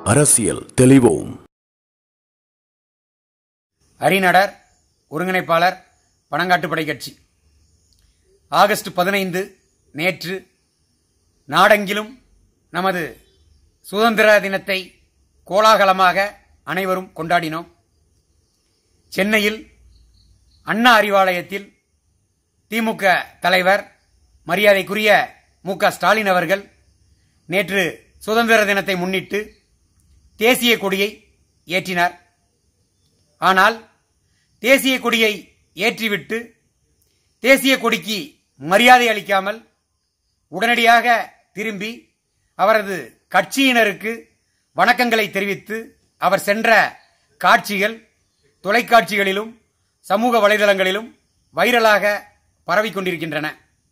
அரசியல் தெளிவோம் அரிநடர் ஒருங்கிணைப்பாளர் பனங்காட்டுப்படை கட்சி ஆகஸ்ட் பதினைந்து நேற்று நாடெங்கிலும் நமது சுதந்திர தினத்தை கோலாகலமாக அனைவரும் கொண்டாடினோம் சென்னையில் அண்ணா அறிவாலயத்தில் திமுக தலைவர் மரியாதைக்குரிய மு க ஸ்டாலின் அவர்கள் நேற்று சுதந்திர தினத்தை முன்னிட்டு தேசிய கொடியை ஏற்றினார் ஆனால் தேசிய கொடியை ஏற்றிவிட்டு தேசிய கொடிக்கு மரியாதை அளிக்காமல் உடனடியாக திரும்பி அவரது கட்சியினருக்கு வணக்கங்களை தெரிவித்து அவர் சென்ற காட்சிகள் தொலைக்காட்சிகளிலும் சமூக வலைதளங்களிலும் வைரலாக பரவிக் கொண்டிருக்கின்றன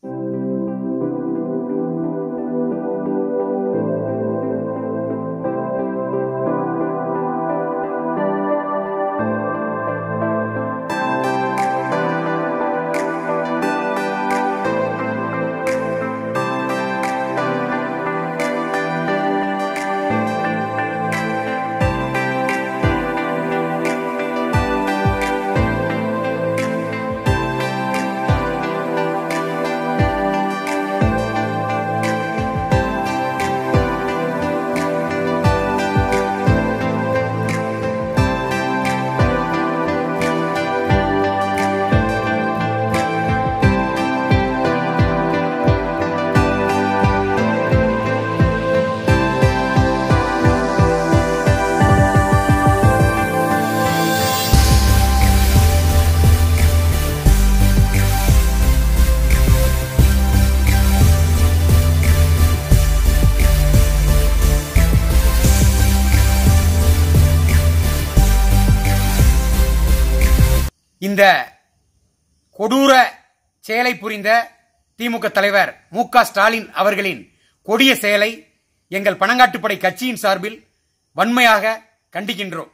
இந்த கொடூர செயலை புரிந்த திமுக தலைவர் மு க ஸ்டாலின் அவர்களின் கொடிய செயலை எங்கள் பனங்காட்டுப்படை கட்சியின் சார்பில் வன்மையாக கண்டிக்கின்றோம்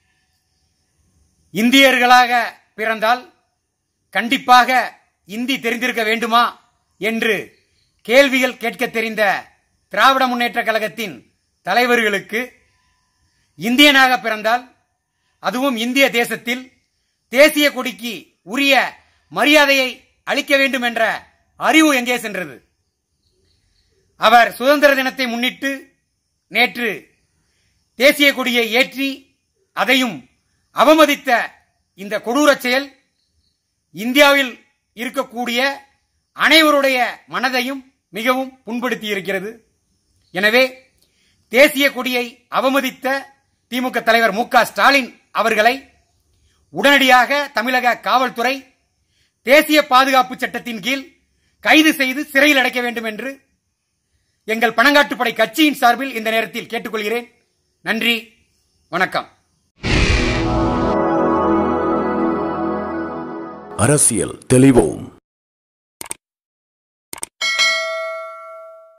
இந்தியர்களாக பிறந்தால் கண்டிப்பாக இந்தி தெரிந்திருக்க வேண்டுமா என்று கேள்விகள் கேட்க தெரிந்த திராவிட முன்னேற்ற கழகத்தின் தலைவர்களுக்கு இந்தியனாக பிறந்தால் அதுவும் இந்திய தேசத்தில் தேசிய கொடிக்கு உரிய மரியாதையை அளிக்க வேண்டும் என்ற அறிவு எங்கே சென்றது அவர் சுதந்திர தினத்தை முன்னிட்டு நேற்று தேசிய கொடியை ஏற்றி அதையும் அவமதித்த இந்த கொடூரச் செயல் இந்தியாவில் இருக்கக்கூடிய அனைவருடைய மனதையும் மிகவும் புண்படுத்தி இருக்கிறது எனவே தேசிய கொடியை அவமதித்த திமுக தலைவர் மு க ஸ்டாலின் அவர்களை உடனடியாக தமிழக காவல்துறை தேசிய பாதுகாப்பு சட்டத்தின் கீழ் கைது செய்து சிறையில் அடைக்க வேண்டும் என்று எங்கள் பனங்காட்டுப்படை கட்சியின் சார்பில் இந்த நேரத்தில் கேட்டுக்கொள்கிறேன் நன்றி வணக்கம் அரசியல் தெளிவோம்